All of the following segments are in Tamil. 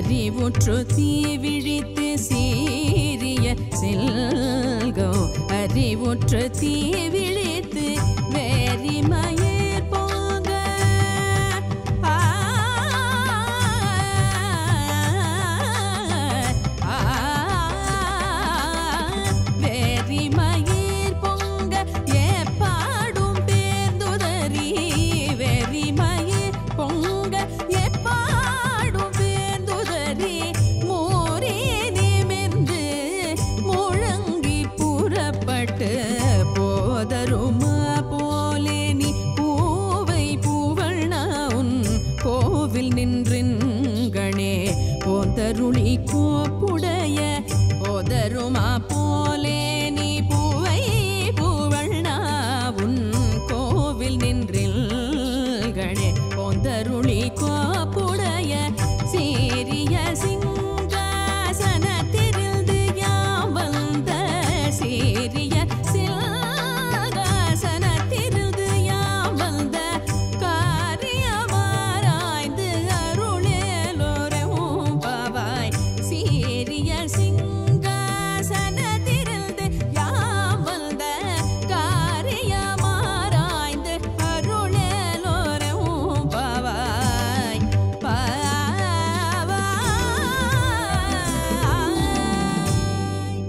அறிவுற்று தீவிழித்து சீரிய செல்கோ அறிவுற்று தீவிழித்து வேரிமயிர் போங்க ஆ, ஆ, வேரிமயிர் பொங்க எப்பாடும் பேர்ந்துதறி வெறிமயிர் பொங்க எப்பாடும் பேர்ந்துதறி மூரே நிமிர்ந்து முழங்கி புறப்பட்டு போதருமா போலே நீ பூவை பூவண்ணா உன் கோவில் நின்றின்கணே போந்தருளி கோப்புடைய போதருமா போலே நீ பூவை பூவண்ணா உன் கோவில் நின்றில்கணே போந்தருளி கோப்புடைய சீரிய சிங்காசனத்திலிருந்து யாம் வந்த சீரிய சிங்காசனத்திலிருந்து யாம் வந்த காரியமாராய்ந்து அருளேலோரவும் பாவாய் சீரிய சிங்காசனத்திலிருந்து யாம் வந்த காரியமாராய்ந்து அருளேலோரவும் பாவாய் பாவாய்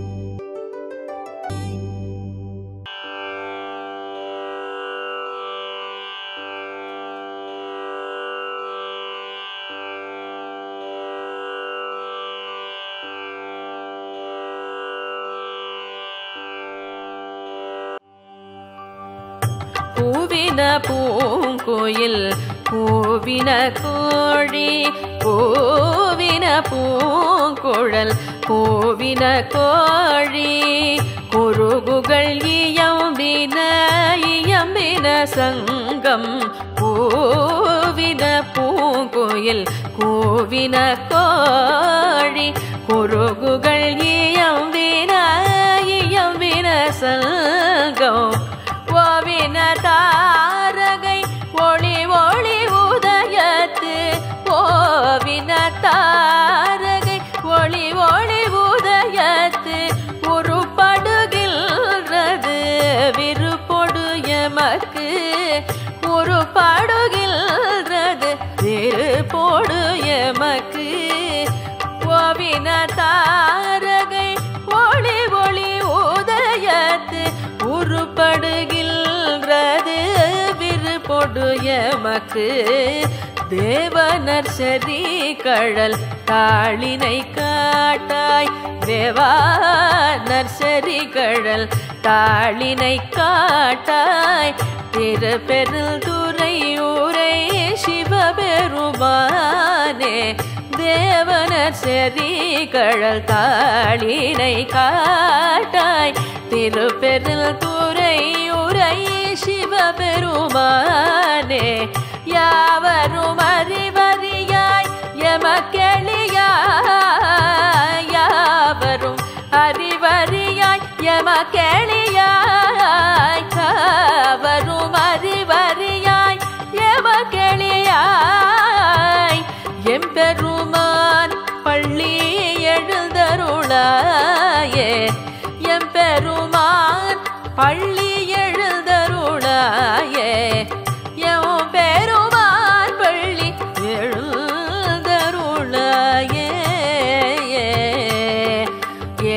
பூவின பூங்குயில் பூவின கோழி பூவின பூங்குழல் பூவின கோழி குருகுகள் இயம்பின இயம்பின சங்கம் பூவின பூங்குயில் கூவின கோழி குருகுகள் இயம்பின இயம்பின சங்கம் ஓவின தாரகை ஒளி ஒளி உதயத்து ஓவின தாரகை ஒளி ஒளி உதயத்து உருப்படுகின்றது விருப்பொடு எமக்கு உருப்படுகின்றது விருப்பொடு எமக்கு ஓவின தாரகை ஒளி ஒளி உதயத்து உருப்படுகின்றது விருப்பொடு எமக்கு தேவனர் சரி கழல் தாளினை காட்டாய் தேவானர் சரி கழல் தாளினை காட்டாய் திருப்பெருள் துறை ஊரை சிவபெருமானே தேவனர் செறி கழல் தாளினை காட்டாய் திருப்பெருள் துறை உரை சிவபெருமானே யாவரும் அறிவறியாய் எமக்கெளியாய் யாவரும் அறிவறியாய் எமக்கெளியாய் யாவரும் அறிவறியாய் எமக்கெளியாய் எம்பெருமான் பள்ளி எழுந்தருளாயே எம்பெருமான் பள்ளி எழுந்தருளாயே எம் பெருமான் பள்ளி எழுந்தருளாயே ஏ ஏ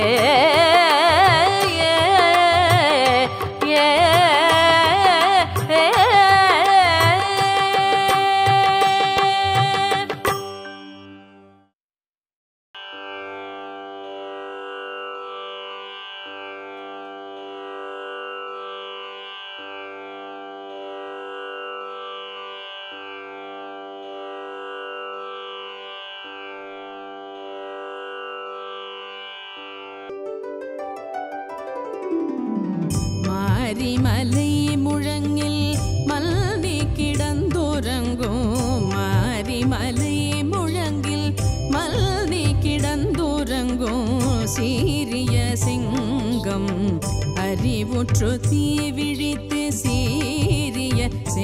ஏ ஏ மாரிமலை முழங்கில் மல்வி கிடந்துறங்கும் மாரிமலை முழங்கில் மல்வி கிடந்துறங்கும் சீரிய சிங்கம் அறிவுற்று தீவிழித்து சீரிய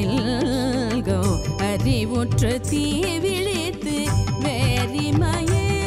செல்கோ அறிவுற்று தீவிழித்து வேரிமயே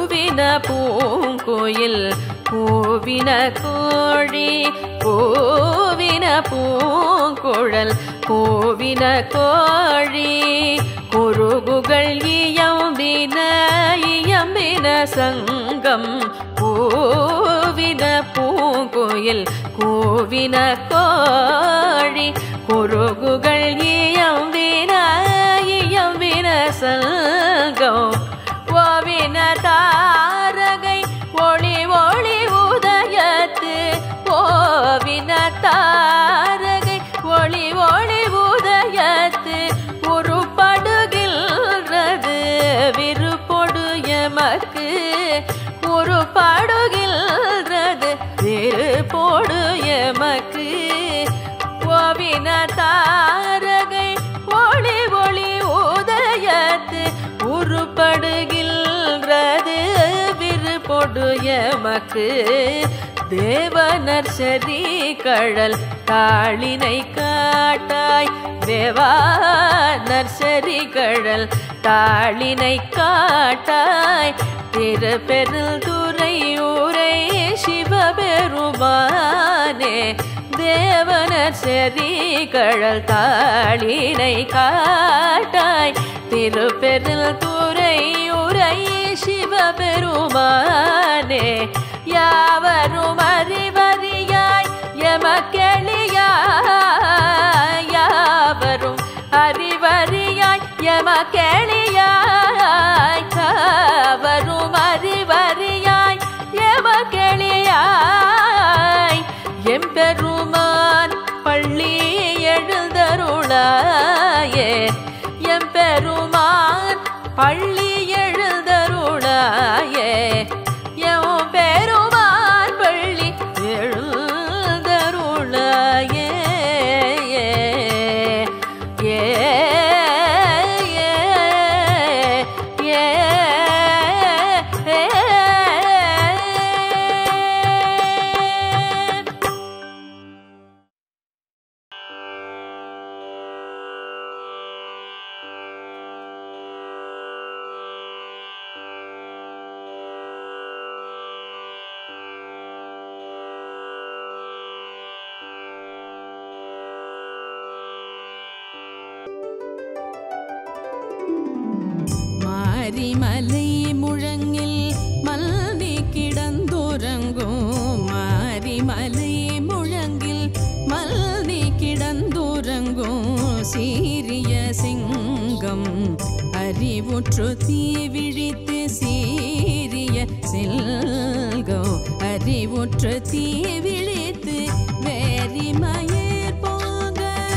பூவின பூங்குயில் பூவின கோழி பூவின பூங்குழல் பூவின கோழி குருகுகள் இயம்பின இயம்பின சங்கம் பூவின பூங்குயில் கூவின கோழி குருகுகள் இயம்பின இயம்பின சங்கம் ஓவின தாரகை ஒளி ஒளி உதயத்து ஓவின தாரகை ஒளி ஒளி உதயத்து உருப்படுகின்றது விருப்பொடு எமக்கு உருப்படுகின்றது விருப்பொடு எமக்கு ஓவின தாரகை ஒளி ஒளி உதயத்து உருப்படுகின்றது விருப்பொடு எமக்கு தேவனர் சரி கழல் தாளினை காட்டாய் தேவானர் சரி கழல் தாளினை காட்டாய் திருப்பெருள் துறை ஊரை சிவபெருமானே தேவனர் செறி கழல் தாளினை காட்டாய் திருப்பெருள் துறை உரை சிவபெருமானே யாவரும் அறிவறியாய் எமக்கெளியாய் யாவரும் அறிவறியாய் எமக்கெளியாய் யாவரும் அறிவறியாய் எமக்கெளியாய் எம்பெருமான் பள்ளி எழுந்தருளாயே எம்பெருமான் பள்ளி எழுந்தருளாயே எம் பெருமான் பள்ளி எழுந்தருளாயே ஏ ஏ ஏ ஏ மாரிமலை முழங்கில் மல்வி கிடந்துறங்கும் மாரிமலை முழங்கில் மல்வி கிடந்துறங்கும் சீரிய சிங்கம் அறிவுற்று தீவிழித்து சீரிய செல்கம் அறிவுற்று தீவிழித்து வேரிமயிர் போக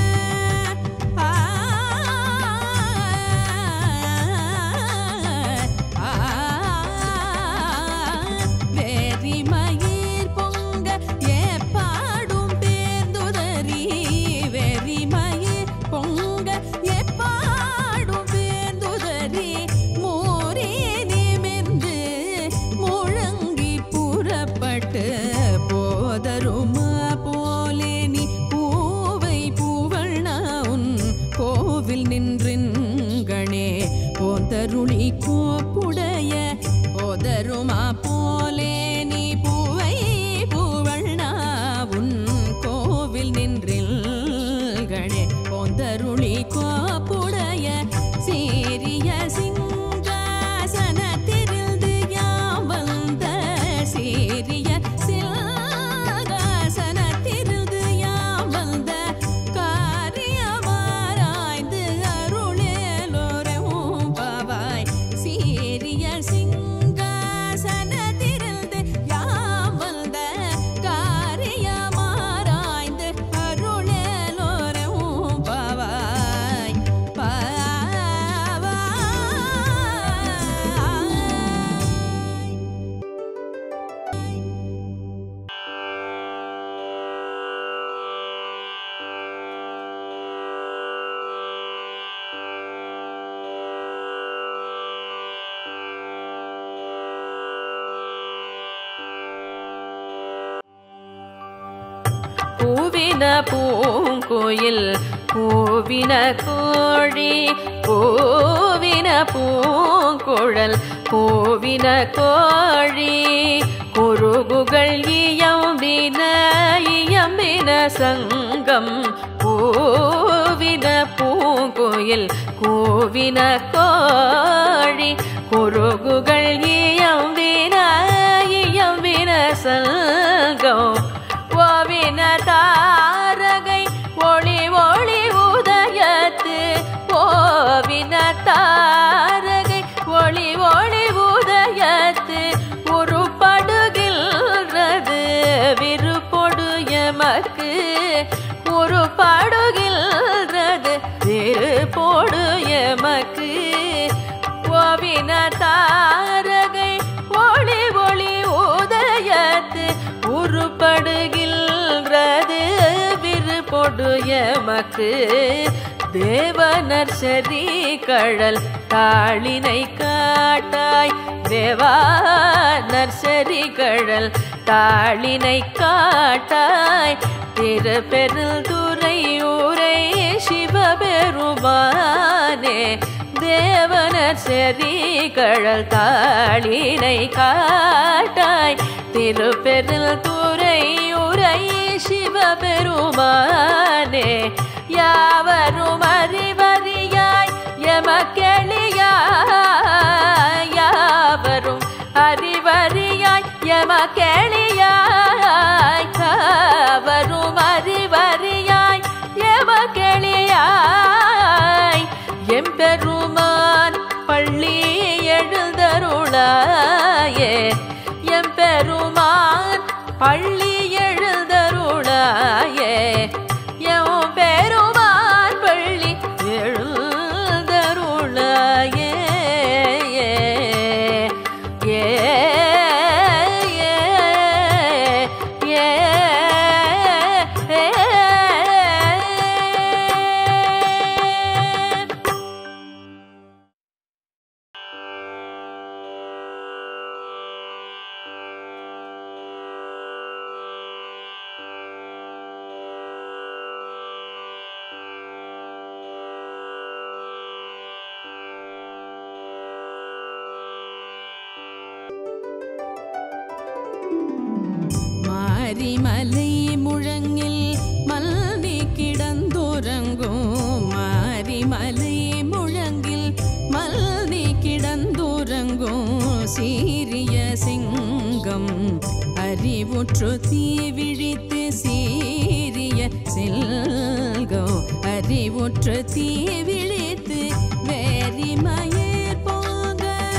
வெறிமயிர் பொங்க எப்பாடும் பேர்ந்துதறி வெறிமயிர் பொங்க எப்பாடும் பேர்ந்துதறி மூரே நிமிர்ந்து முழங்கி புறப்பட்டு போதருமா போலே நீ பூவை பூவண்ணா உன் கோவில் நின்றின்கணே போந்தருளி கோப்புடைய போதருமா போலே நீ பூவை பூவண்ணா உன் கோவில் நின்றில்கணே போந்தருளி கோப்புடைய சீரிய சிங்காசனத்திலிருந்து யாம் வந்த சீரிய சிங்காசனத்திலிருந்து யாம் வந்த காரியமாராய்ந்து அருளேலோரவும் பாவாய் சீரிய சிங்காசனத்திலிருந்து யாம் வந்த காரியமாராய்ந்து அருளேலோரவும் பாவாய் பாவாய் பூவின பூங்குயில் பூவின கோழி பூவின பூங்குழல் கூவின கோழி குருகுகள் இயம்பின இயம்பின சங்கம் கூவின பூங்குயில் கூவின கோழி குருகுகள் இயம்பின இயம்பின சங்கம் ஓவின தாரகை ஒளி ஒளி உதயத்து ஓவின தாரகை ஒளி ஒளி உதயத்து உருப்படுகின்றது விருப்பொடு எமக்கு உருப்படுகின்றது விருப்பொடு எமக்கு ஓவின தாரகை ஒளி ஒளி உதயத்து உருப்படுகின்றது விருப்பொடு எமக்கு தேவனர் சரி கழல் தாளினை காட்டாய் தேவானர் சரி கழல் தாளினை காட்டாய் திருப்பெருள் துறை ஊரை சிவபெருமானே தேவனர் செறி கழல் தாளினை காட்டாய் திருப்பெருள் துறை உரை சிவபெருமானே யாவரும் அறிவறியாய் எமக்கெளியாய் யாவரும் அறிவறியாய் எமக்கெளியாய் யாவரும் அறிவறியாய் எமக்கெளியாய் எம்பெருமான் பள்ளி எழுந்தருளாயே எம்பெருமான் பள்ளி எழுந்தருளாயே எம் பெருமான் பள்ளி எழுந்தருளாயே ஏ ஏ ஏ ஏ மாரிமலை முழங்கில் மல்வி கிடந்துறங்கும் மாரிமலை முழங்கில் மல்வி கிடந்துறங்கும் சீரிய சிங்கம் அறிவுற்று தீவிழித்து சீரிய செல்கம் அறிவுற்று தீவிழித்து வேரிமயிர் போக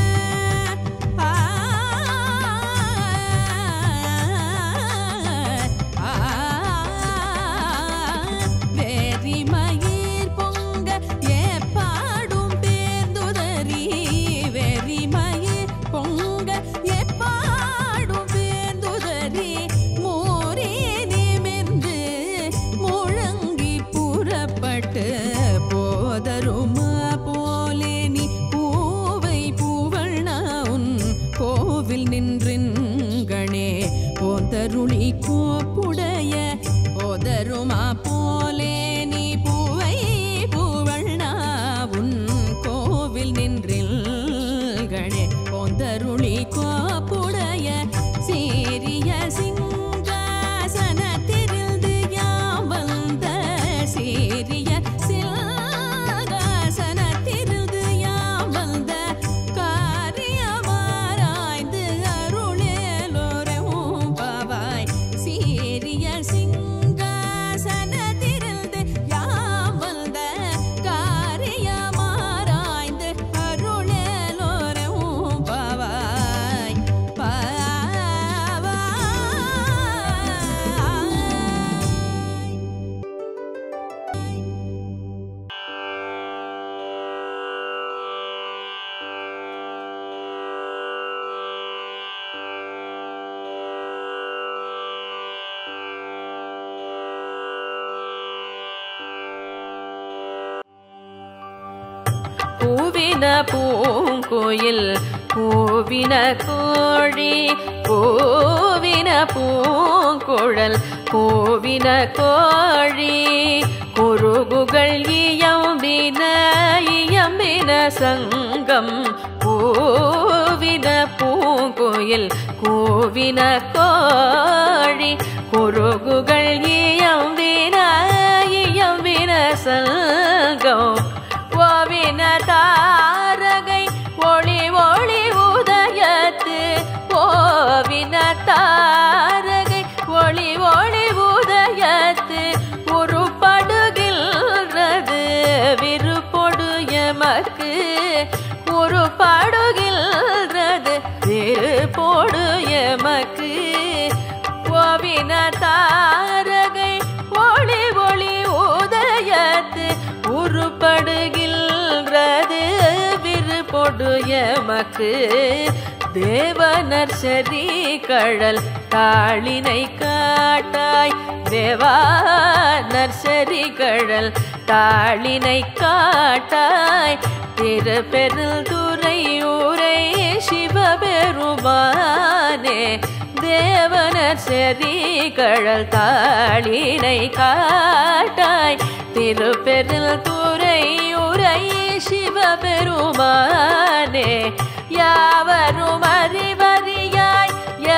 வெறிமயிர் பொங்க எப்பாடும் பேர்ந்துதறி வெறிமயிர் பொங்க எப்பாடும் பேர்ந்துதறி மூரே நிமிர்ந்து முழங்கி புறப்பட்டு போதருமா போலே நீ பூவை பூவண்ணா உன் கோவில் நின்றின்கணே போந்தருளி கோப்புடைய போதருமா போலே நீ பூவை பூவண்ணா உன் கோவில் நின்றில்கணே போந்தருளி கோப்புடைய சீரிய சிங்காசனத்திலிருந்து யாம் வந்த சீரிய சிங்காசனத்திலிருந்து யாம் வந்த காரியமாராய்ந்து அருளேலோரவும் பாவாய் சீரிய சிங்காசனத்திலிருந்து யாம் வந்த காரியமாராய்ந்து அருளேலோரவும் பாவாய் பாவாய் பூவின பூங்குயில் பூவின கோழி பூவின பூங்குழல் பூவின கோழி குருகுகள் இயம்பின இயம்பின சங்கம் பூவின கூவின பூங்குயில் கூவின கோழி குருகுகள் இயம்பின இயம்பின சல்கம் ஓவின தாரகை ஒளி ஒளி உதயத்து ஓவின தாரகை ஒளி ஒளி உதயத்து உருப்படுகின்றது விருப்பொடு எமக்கு உருப்படுகின்றது விருப்பொடு எமக்கு ஓவின தாரகை ஒளி ஒளி உதயத்து உருப்படுகின்றது விருப்பொடு எமக்கு தேவனர் சரி கழல் தாளினை காட்டாய் தேவானர் சரி கழல் தாளினை காட்டாய் திருப்பெருள் துறை ஊரை சிவபெருமானே தேவனர் செறி கழல் தாளினை காட்டாய் திருப்பெருள் துறை உரை சிவபெருமானே யாவரும் அறிவறியாய்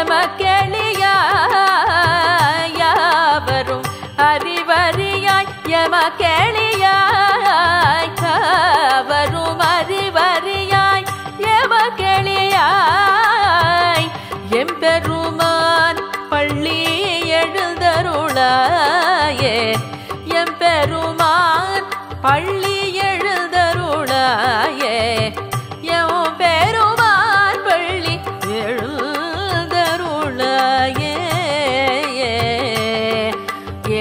எமக்கெளியாய் யாவரும் அறிவறியாய் எமக்கெளியாய் யாவரும் அறிவறியாய் எமக்கெளியாய் எம்பெருமான் பள்ளி எழுதருளாயே எம்பெருமான் பள்ளி எழுதருளாயே எம் பெருமான் பள்ளி எழுதருளாயே ஏ ஏ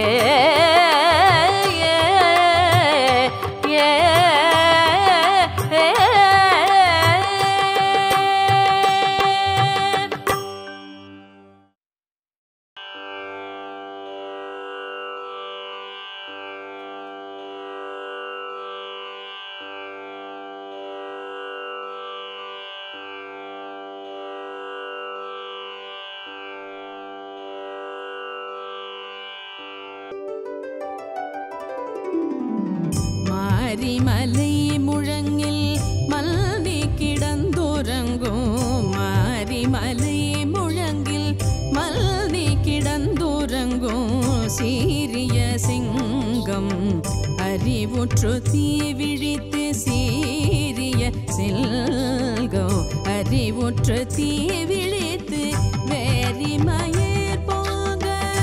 ஏ ஏ மாரிமலை முழங்கில் மல்வி கிடந்துறங்கும் மாரிமலை முழங்கில் மல்வி கிடந்துறங்கும் சீரிய சிங்கம் அறிவுற்று தீவிழித்து சீரிய செல்கம் அறிவுற்று தீவிழித்து வேரிமயர் போக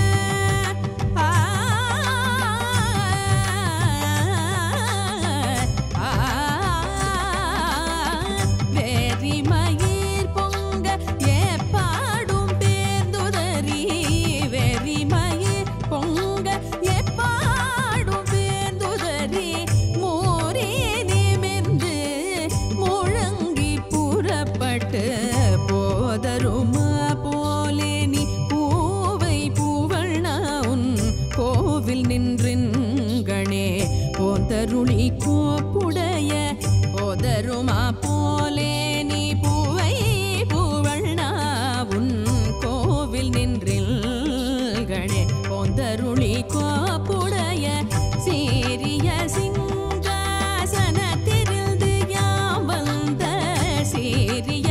வெறிமயிர் பொங்க எப்பாடும் பேர்ந்துதறி வெறிமயிர் பொங்க எப்பாடும் பேர்ந்துதறி மூரே நிமிர்ந்து முழங்கி புறப்பட்டு போதருமா போலே நீ பூவை பூவண்ணா உன் கோவில் நின்றின்கணே போந்தருளி கோப்புடைய போதருமா போலே நீ பூவை பூவண்ணா உன் கோவில் நின்றில்கணே போந்தருளி கோப்புடைய சீரிய சிங்காசனத்திருந்து யாம் வந்த சீரிய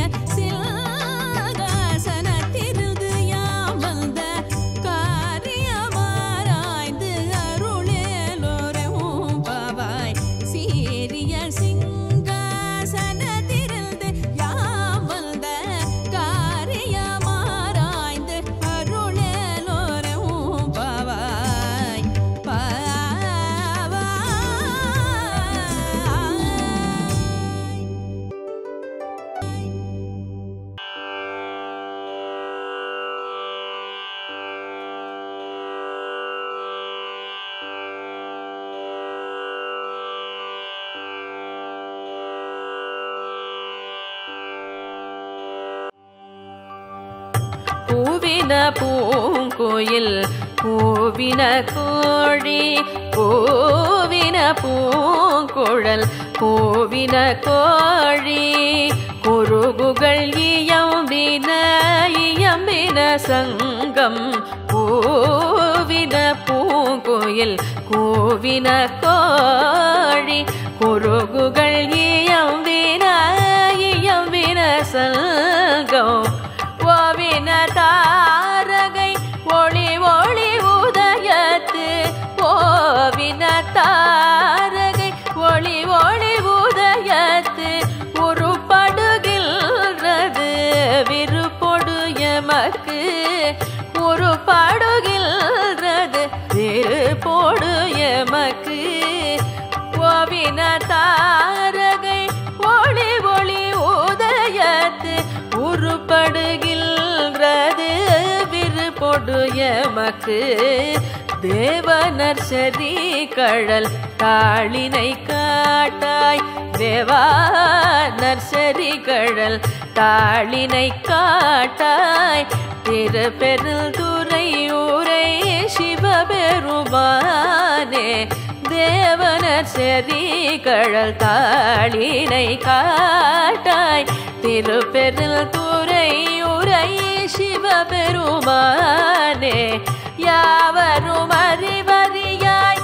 சிங்காசனத்திருந்து யாம் வந்த காரியமாராய்ந்து அருளேலோரவும் பாவாய் சீரிய சிங்காசனத்திருந்து யாம் வந்த காரியமாராய்ந்து அருளேலோரவும் பாவாய் பாவாய் பூவின பூங்குயில் பூவின கோழி பூவின பூங்குழல் பூவின கோழி குருகுகள் இயம்பின இயம்பின சங்கம் பூவின பூங்குயில் கூவின கோழி குருகுகள் இயம்பின இயம்பின சங்கம் எமக்கு தேவனர் சரி கழல் தாளினை காட்டாய் தேவானர் சரி கழல் தாளினை காட்டாய் திருப்பெருள் துறை ஊரை சிவபெருமானே தேவனர் செறி கழல் தாளினை காட்டாய் திருப்பெருள் துறை உரை சிவபெருமானே யாவரும் அறிவறியாய்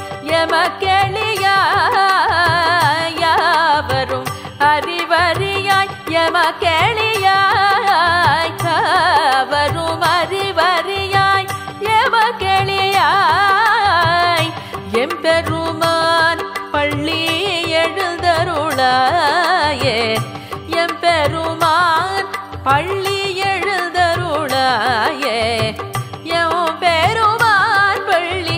எமக்கெளியாய் யாவரும் அறிவறியாய் எமக்கெளியாய் யாவரும் அறிவறியாய் எமக்கெளியாய் எம்பெருமான் பள்ளி எழுதருளாயே எம்பெருமான் பள்ளி எழுதருளாயே எம் பெருமான் பள்ளி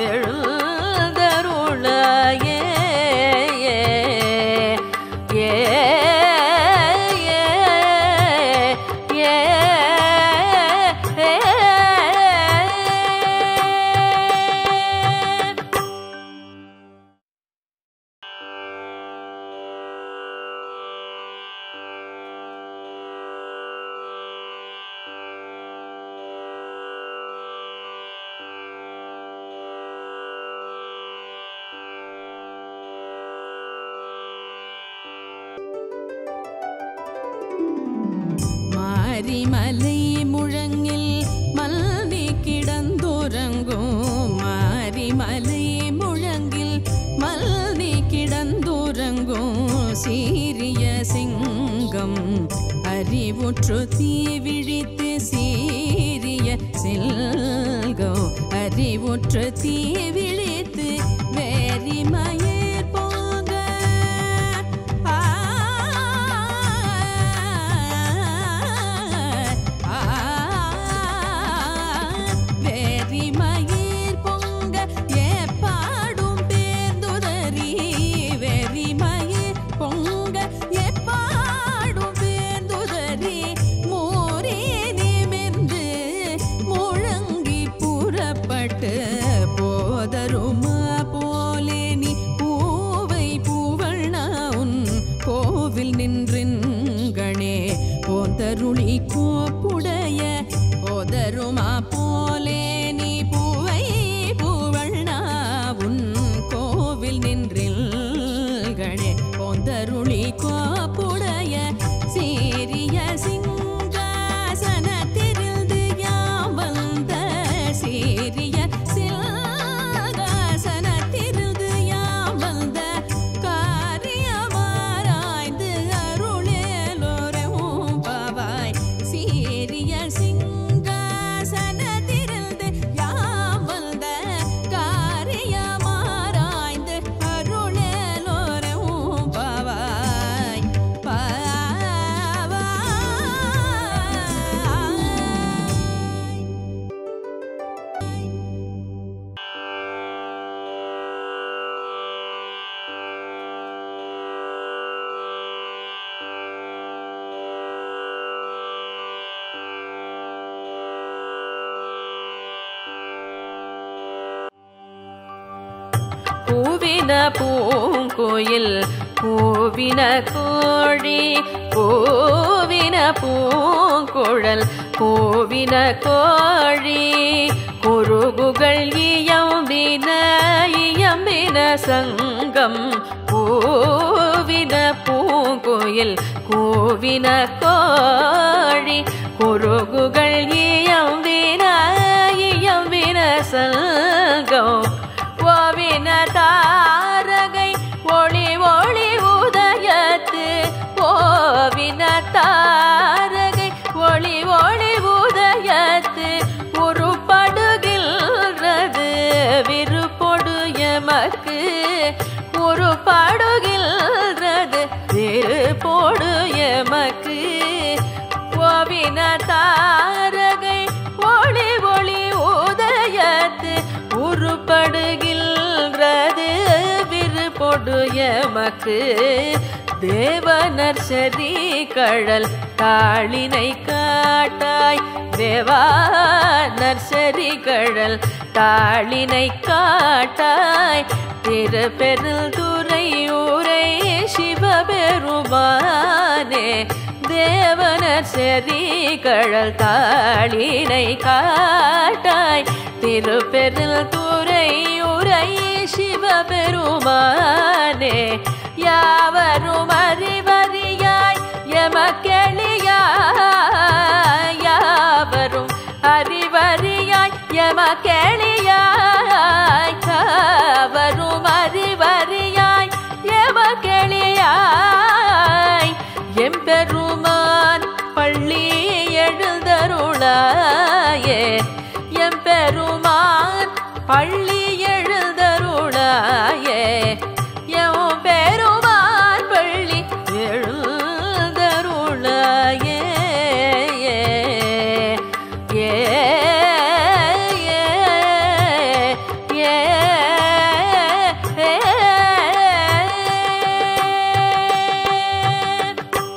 எழுதருளாயே ஏ ஏ ஏ ஏ மாரிமலை முழங்கில் மல்வி கிடந்துறங்கும் மாரிமலை முழங்கில் மல்வி கிடந்துறங்கும் சீரிய சிங்கம் அறிவுற்று தீவிழித்து சீரிய செல்கம் அறிவுற்று தீவிழித்து வேரிமயர் போக வெறிமயிர் பொங்க எப்பாடும் பேர்ந்துதறி வெறிமயிர் பொங்க எப்பாடும் பேர்ந்துதறி மூரே நிமிர்ந்து முழங்கி புறப்பட்டு போதருமா போலே நீ பூவை பூவண்ணா உன் கோவில் நின்றின்கணே போந்தருளி கோப்புடைய போதருமா போலே நீ பூவை பூவண்ணா உன் கோவில் நின்றில்கணே போந்தருளி கோப்புடைய சீரிய சிங்காசனத்திலிருந்து யாம் வந்த சீரிய சிங்காசனத்திலிருந்து யாம் வந்த காரியமாராய்ந்து அருளேலோரவும் பாவாய் சீரிய சிங்காசனத்திலிருந்து யாம் வந்த காரியமாராய்ந்து அருளேலோரவும் பாவாய் பாவாய் பூவின பூங்குயில் பூவின கோழி பூவின பூங்குழல் பூவின கோழி குருகுகள் இயம்பின இயம்பின சங்கம் பூவின பூங்குயில் கூவின கோழி குருகுகள் இயம்பின இயம்பின சங்கம் ஓவின தாரகை ஒளி ஒளி உதயத்து ஓவின தாரகை ஒளி ஒளி உதயத்து உருப்படுகின்றது விருப்பொடு எமக்கு உருப்படுகின்றது விருப்பொடு எமக்கு ஓவின தாரகை ஒளி ஒளி உதயத்து உருப்படுகின்றது விருப்பொடு எமக்கு தேவனர் சரி கழல் தாளினை காட்டாய் தேவானர் சரி கழல் தாளினை காட்டாய் திருப்பெருள் துறை ஊரை சிவபெருமானே தேவனர் செறி கழல் தாளினை காட்டாய் திருப்பெருள் துறை உரை சிவபெருமானே யாவரும் அறிவறியாய் எமக்கெளியாய் யாவரும் அறிவறியாய் எமக்கெளியாய் யாவரும் அறிவறியாய் எமக்கெளியாய் எம்பெருமான் பள்ளி எழுந்தருளாயே எம்பெருமான் பள்ளி எழுந்தருளாயே எம் பெருமான் பள்ளி எழுந்தருளாயே ஏ ஏ ஏ ஏ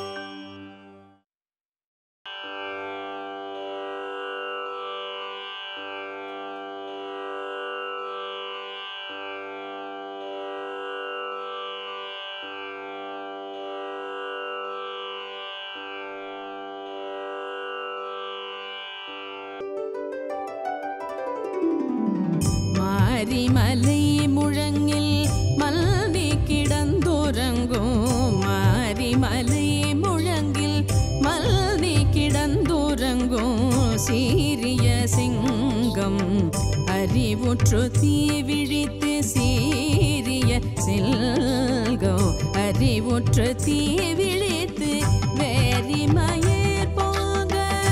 மாரிமலை முழங்கில் மல்வி கிடந்துறங்கும் மாரிமலை முழங்கில் மல்வி கிடந்துறங்கும் சீரிய சிங்கம் அறிவுற்று தீவிழித்து சீரிய செல்கம் அறிவுற்று தீவிழித்து வேரிமயர் போக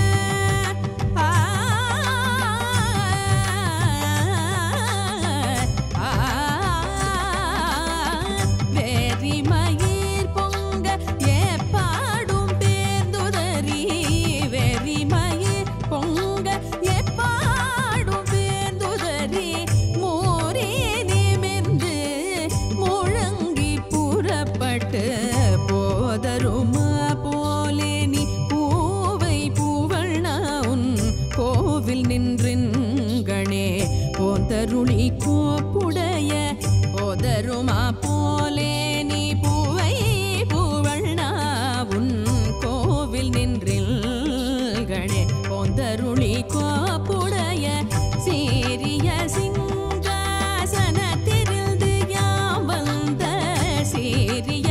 வெறிமயிர் பொங்க எப்பாடும் பேர்ந்துதறி வெறிமயிர் பொங்க எப்பாடும் பேர்ந்துதறி மோரே நிமிர்ந்து முழங்கி புறப்பட்டு போதருமா போலே நீ பூவை பூவண்ணா உன் கோவில் நின்றின்கணே போந்தருளி கோப்புடைய போதருமா போலே நீ பூவை பூவண்ணா உன் கோவில் நின்றில்கணே போந்தருளி கோப்புடைய சீரிய சிங்காசனத்திருந்து யாம் வந்த சீரிய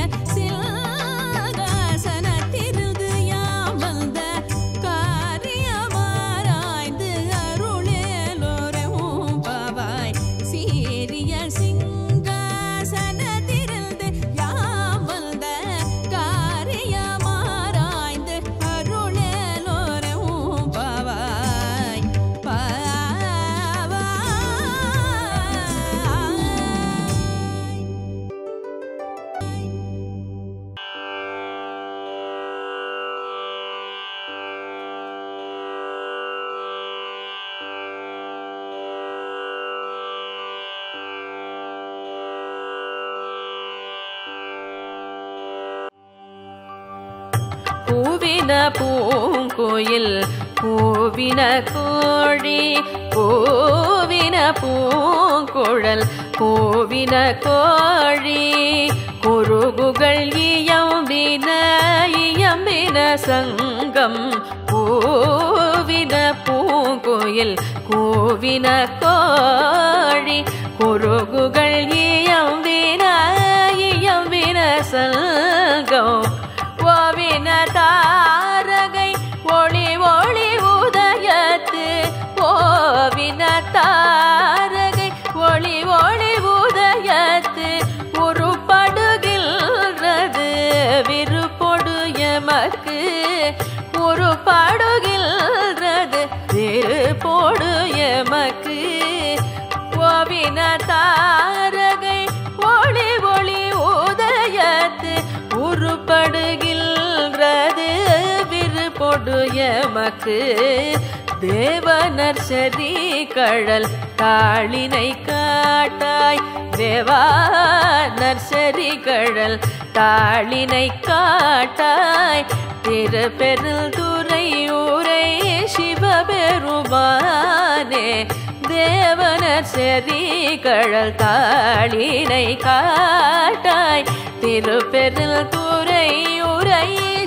சிங்காசனத்திருந்து யாம் வந்த காரியமாராய்ந்து அருளேலோரவும் பாவாய் சீரிய சிங்காசனத்திருந்து யாம் வந்த காரியமாராய்ந்து அருளேலோரவும் பாவாய் பாவாய் பூவின பூங்குயில் பூவின கோழி பூவின பூங்குழல் பூவின கோழி குருகுகள் இயம்பின இயம்பின சங்கம் பூவின பூங்குயில் கூவின கோழி குருகுகள் இயம்பின இயம்பின சங்கம் ஓவின தாரகை ஒளி ஒளி உதயத்து ஓவின தாரகை ஒளி ஒளி உதயத்து உருப்படுகின்றது விருப்பொடு எமக்கு உருப்படுகின்றது திருப்பொடு எமக்கு ஓவின தாரகை ஒளி ஒளி உதயத்து உருப்படுகின்றது விருப்பொடு எமக்கு தேவனர் சரி கழல் தாளினை காட்டாய் தேவானர் சரி கழல் தாளினை காட்டாய் திருப்பெருள் துறை ஊரை சிவபெருமானே தேவனர் செறி கழல் தாளினை காட்டாய் திருப்பெருள் துறை உரை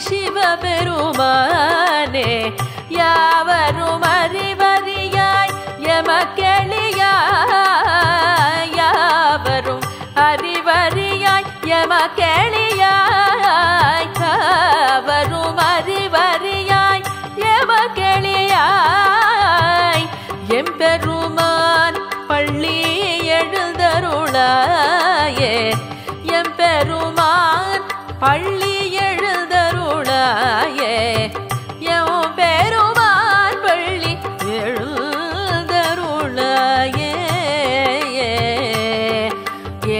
சிவபெருமானே யாவரும் அறிவறியாய் எமக்கெளியாய் யாவரும் அறிவறியாய் எமக்கெளியாய் யாவரும் அறிவறியாய் எமக்கெளியாய் எம்பெருமான் பள்ளி எழுந்தருளாயே எம்பெருமான் பள்ளி எழுந்தருளாயே எம் பெருமான் பள்ளி எழுந்தருளாயே ஏ ஏ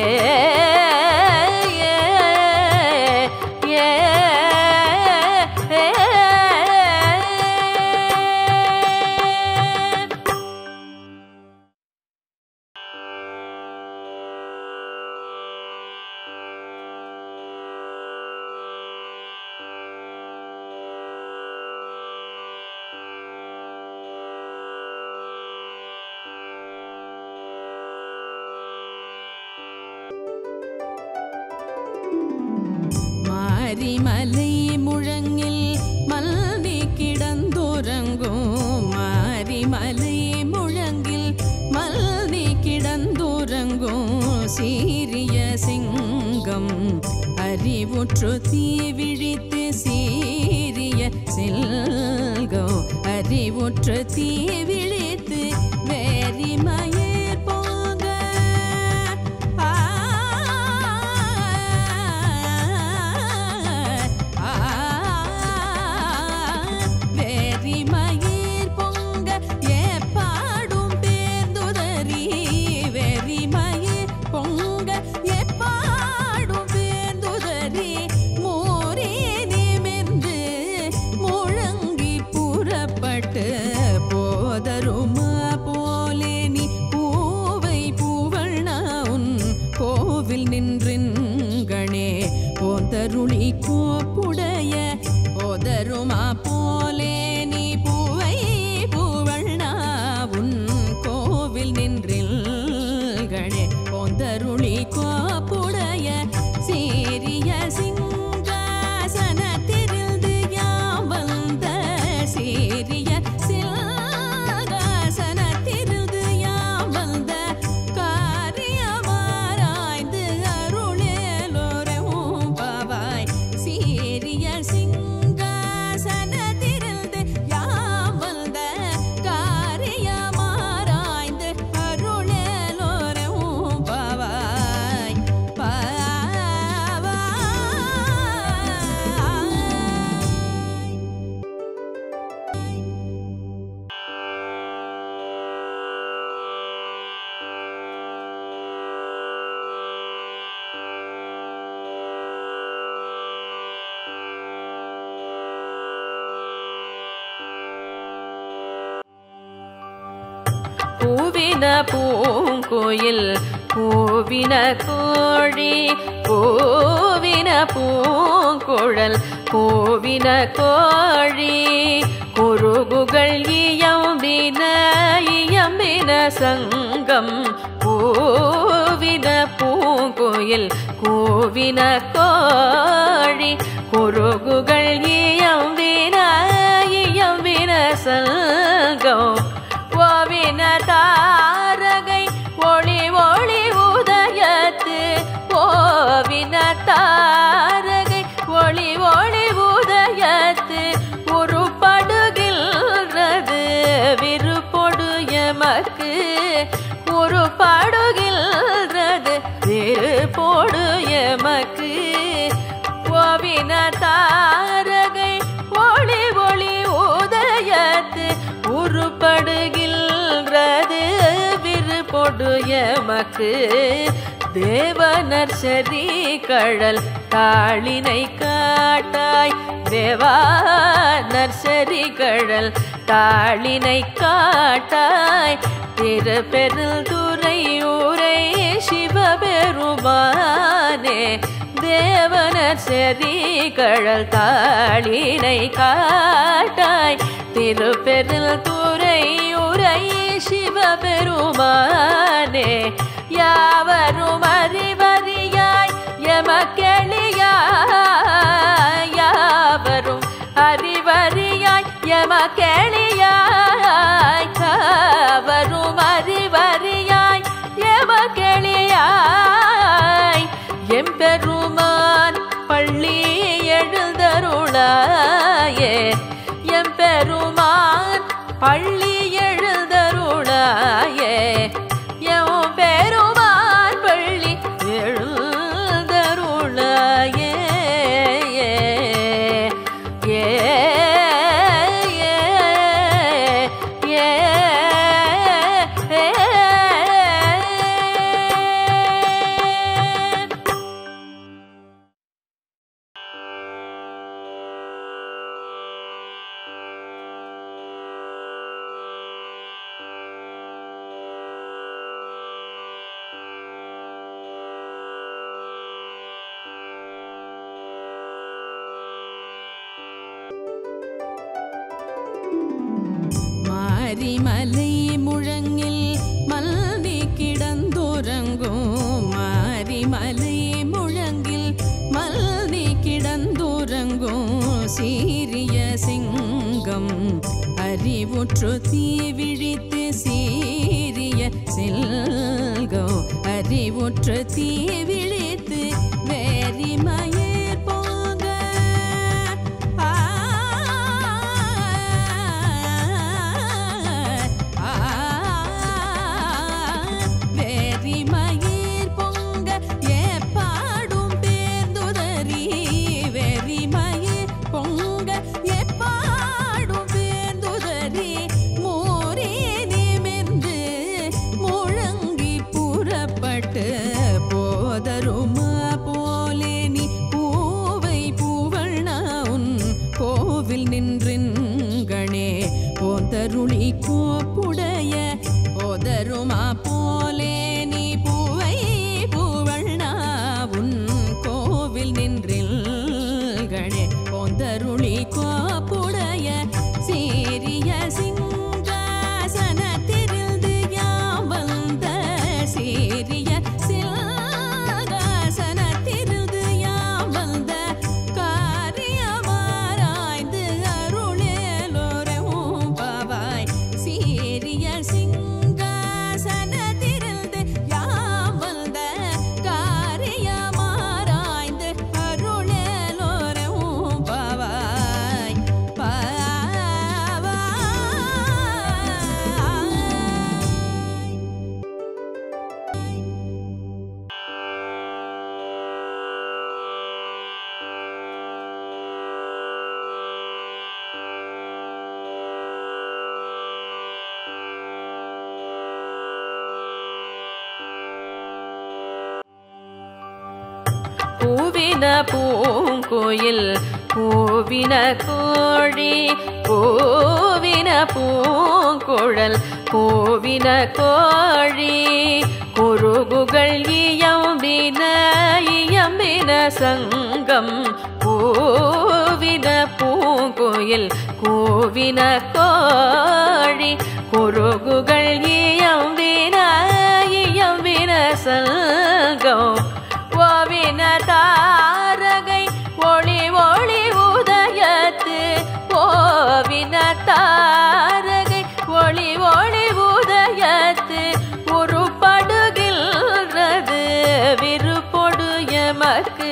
ஏ ஏ மாரிமலை முழங்கில் மல்வி கிடந்துறங்கும் மாரிமலை முழங்கில் மல்வி கிடந்துறங்கும் சீரிய சிங்கம் அறிவுற்று தீவிழித்து சீரிய செல்கம் அறிவுற்று தீவிழித்து வேரிமயர் போக வெறிமயிர் பொங்க எப்பாடும் பேர்ந்துதறி வெறிமயிர் பொங்க எப்பாடும் பேர்ந்துதறி மோரே நிமிர்ந்து முழங்கி புறப்பட்டு போதருமா போலே நீ பூவை பூவண்ணா உன் கோவில் நின்றின்கணே போந்தருளி கோப்புடைய போதருமா போலே நீ பூவை பூவண்ணா உன் கோவில் நின்றில்கணே போந்தருளி கோப்புடைய சீரிய சிங்காசனத்திலிருந்து யாம் வந்த சீரிய சிங்காசனத்திலிருந்து யாம் வந்த காரியமாராய்ந்து அருளேலோரவும் பாவாய் சீரிய சிங்காசனத்திலிருந்து யாம் வந்த காரியமாராய்ந்து அருளேலோரவும் பாவாய் பாவாய் பூவின பூங்குயில் பூவின கோழி பூவின பூங்குழல் பூவின கோழி குருகுகள் இயம்பின இயம்பின சங்கம் பூவின பூங்குயில் கூவின கோழி குருகுகள் இயம்பின இயம்பின சங்கம் ஓவின தாரகை ஒளி ஒளி உதயத்து ஓவின தாரகை ஒளி ஒளி உதயத்து உருப்படுகின்றது விருப்பொடு எமக்கு உருப்படுகின்றது விருப்பொடு எமக்கு ஓவின தாரகை ஒளி ஒளி உதயத்து உருப்படுகின்றது விருப்பொடு எமக்கு தேவனர் சரி கழல் தாளினை காட்டாய் தேவானர் சரி கழல் தாளினை காட்டாய் திருப்பெருள் துறை ஊரை சிவபெருமானே தேவனர் செறி கழல் தாளினை காட்டாய் திருப்பெருள் துறை உரை சிவபெருமானே யாவரும் அறிவறியாய் எமக்கெளியாய் யாவரும் அறிவறியாய் எமக்கெளியாய் யாவரும் அறிவறியாய் எமக்கெளியாய் எம்பெருமான் பள்ளி எழுதருளாயே எம்பெருமான் பள்ளி எழுதருளாயே எம் பெருமான் பள்ளி எழுதருளாயே ஏ ஏ ஏ ஏ மாரிமலை முழங்கில் மல்வி கிடந்துறங்கும் மாரிமலை முழங்கில் மல்வி கிடந்துறங்கும் சீரிய சிங்கம் அறிவுற்று தீவிழித்து சீரிய செல்கம் அறிவுற்று தீவிழித்து வேரிமயர் போக வெறிமயிர் பொங்க எப்பாடும் பேர்ந்துதறி வெறிமயிர் பொங்க எப்பாடும் பேர்ந்துதறி மூரே நிமிர்ந்து முழங்கி புறப்பட்டு போதருமா போலே நீ பூவை பூவண்ணா உன் கோவில் நின்றின்கணே போந்தருளி கோப்புடைய போதருமா போலே நீ பூவை பூவண்ணா உன் கோவில் நின்றில்கணே போந்தருளி கோப்புடைய சீரிய சிங்காசனத்திருந்து யாம் வந்த சீரிய சிங்காசனத்திருந்து யாம் வந்த காரியமாராய்ந்து அருளேலோரவும் பாவாய் சீரிய சிங்காசனத்திருந்து யாம் வந்த காரியமாராய்ந்து அருளேலோரவும் பாவாய் பாவாய் பூவின பூங்குயில் பூவின கோழி பூவின பூங்குழல் பூவின கோழி குருகுகள் இயம்பின இயம்பின சங்கம் பூவின பூங்குயில் கூவின கோழி குருகுகள் இயம்பின இயம்பின சங்கம் ஓவின தாரகை ஒளி ஒளி உதயத்து ஓவின தாரகை ஒளி ஒளி உதயத்து உருப்படுகின்றது விருப்பொடு எமக்கு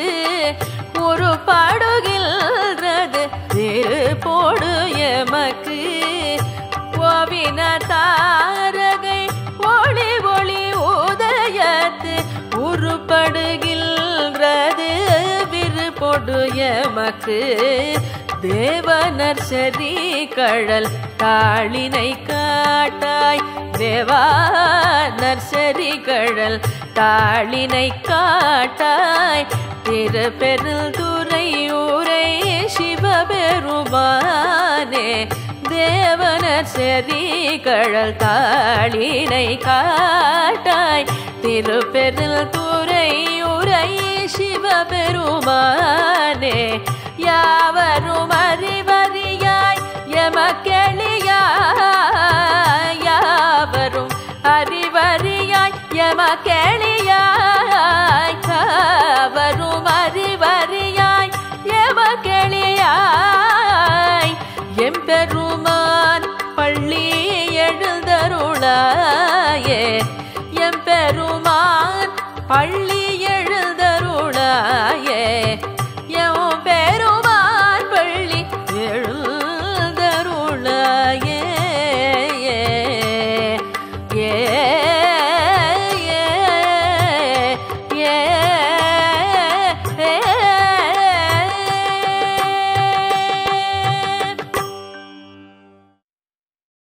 உருப்படுகின்றது விருப்பொடு எமக்கு ஓவின தாரகை ஒளி ஒளி உதயத்து உருப்படுகின்றது விருப்பொடு எமக்கு தேவனர் சரி கழல் தாளினை காட்டாய் தேவானர் சரி கழல் தாளினை காட்டாய் திருப்பெருள் துறை ஊரை சிவபெருமானே தேவனர் செறி கழல் தாளினை காட்டாய் திருப்பெருள் துறை உரை சிவபெருமானே யாவரும் அறிவறியாய் எமக்கெளியாய் யாவரும் அறிவறியாய் எமக்கெளியாய் யாவரும் அறிவறியாய் எமக்கெளியாய் எம்பெருமான் பள்ளி எழுதருளாயே எம்பெருமான் பள்ளி எழுதருளாயே